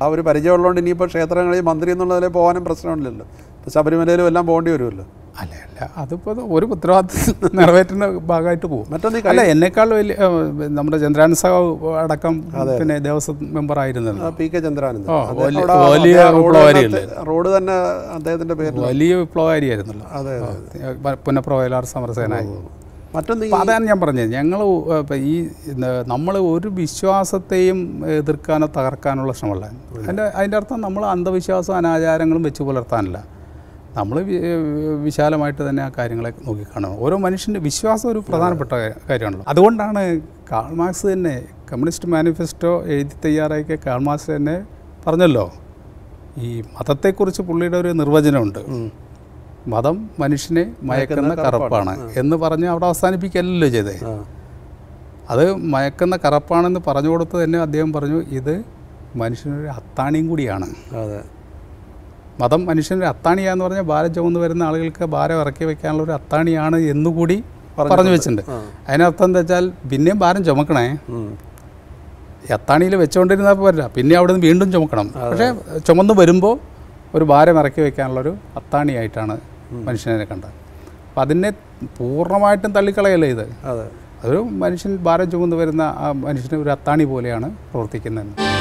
ആ ഒരു പരിചയമുള്ളതുകൊണ്ട് ഇനിയിപ്പോൾ ക്ഷേത്രങ്ങളിൽ മന്ത്രി എന്നുള്ളതിൽ പോകാനും പ്രശ്നമില്ലല്ലോ ഇപ്പോൾ ശബരിമലയിലും എല്ലാം പോകേണ്ടി വരുമല്ലോ അല്ല അല്ല അതിപ്പോൾ ഒരു ഉത്തരവാദിത്വം നിറവേറ്റുന്ന ഭാഗമായിട്ട് പോകും മറ്റൊന്ന് ഈ അല്ല എന്നെക്കാൾ വലിയ ഏഹ്, നമ്മുടെ ചന്ദ്രാൻ സഹാവ് അടക്കം പിന്നെ ദേവസ്വം മെമ്പർ ആയിരുന്നല്ലോ ആ, പി കെ ചന്ദ്രാനന്ദൻ ആ, അദ്ദേഹം വലിയ- അവിടെ വലിയ അദ്ദേഹം റോഡ് വിപ്ലവകാരിയല്ലേ? തന്നെ- റോഡ് തന്നെ അദ്ദേഹത്തിന്റെ പേരിൽ വലിയ വിപ്ലവകാരിയായിരുന്നല്ലോ അതെ ആ, പുന്നപ്ര വയലാർ സമരസേനായി മറ്റൊന്ന് ഈ അപ്പോൾ അതാണ് ഞാൻ പറഞ്ഞത് ഞങ്ങൾ ഈ നമ്മൾ ഒരു വിശ്വാസത്തെയും എതിർക്കാനോ തകർക്കാനുള്ള ശ്രമമല്ല അതിൻ്റെ അതിൻ്റെ അർത്ഥം നമ്മൾ അന്ധവിശ്വാസവും അനാചാരങ്ങളും വെച്ച് പുലർത്താനല്ല നമ്മൾ വിശാലമായിട്ട് തന്നെ ആ കാര്യങ്ങളെ നോക്കിക്കാണണം ഓരോ മനുഷ്യൻ്റെ വിശ്വാസം ഒരു പ്രധാനപ്പെട്ട കാ- കാര്യമാണല്ലോ അതുകൊണ്ടാണ് കാൾ മാർക്സ് തന്നെ കമ്മ്യൂണിസ്റ്റ് മാനിഫെസ്റ്റോ എഴുതി തയ്യാറാക്കിയ കാൾ മാർക്സ് തന്നെ പറഞ്ഞല്ലോ ഈ മതത്തെക്കുറിച്ച് പുള്ളിയുടെ ഒരു നിർവചനമുണ്ട് മതം മനുഷ്യനെ മയക്കുന്ന കറുപ്പാണ് എന്ന് പറഞ്ഞ് അവിടെ അവസാനിപ്പിക്കലല്ലോ ചെയ്തേ ആ, അത് മയക്കുന്ന കറുപ്പാണെന്ന് പറഞ്ഞു കൊടുത്ത് തന്നെ അദ്ദേഹം പറഞ്ഞു ഇത് മനുഷ്യനൊരു അത്താണിയും കൂടിയാണ് അതെ മതം മനുഷ്യനൊരു അത്താണിയാന്ന് പറഞ്ഞാൽ ഭാരം ചുമന്ന് വരുന്ന ആളുകൾക്ക് ഭാരം ഇറക്കി വെക്കാനുള്ള ഒരു അത്താണിയാണ് എന്നുകൂടി പറഞ്ഞു വെച്ചിട്ടുണ്ട് അതിനർത്ഥം എന്താ വെച്ചാൽ പിന്നെയും ഭാരം ചുമക്കണേ ഉം. ഈ അത്താണിയിൽ വെച്ചുകൊണ്ടിരുന്നാൽ പോരാ പിന്നെ അവിടെ നിന്ന് വീണ്ടും ചുമക്കണം പക്ഷേ ചുമന്ന് വരുമ്പോൾ ഒരു ഭാരം ഇറക്കി വെക്കാനുള്ളൊരു അത്താണിയായിട്ടാണ് മനുഷ്യനെ കണ്ടത് അപ്പം അതിനെ പൂർണ്ണമായിട്ടും തള്ളിക്കളയല്ലേ ഇത് അതെ അതൊരു മനുഷ്യൻ ഭാരം ചുമന്ന് വരുന്ന ആ മനുഷ്യന് ഒരു അത്താണി പോലെയാണ് പ്രവർത്തിക്കുന്നത്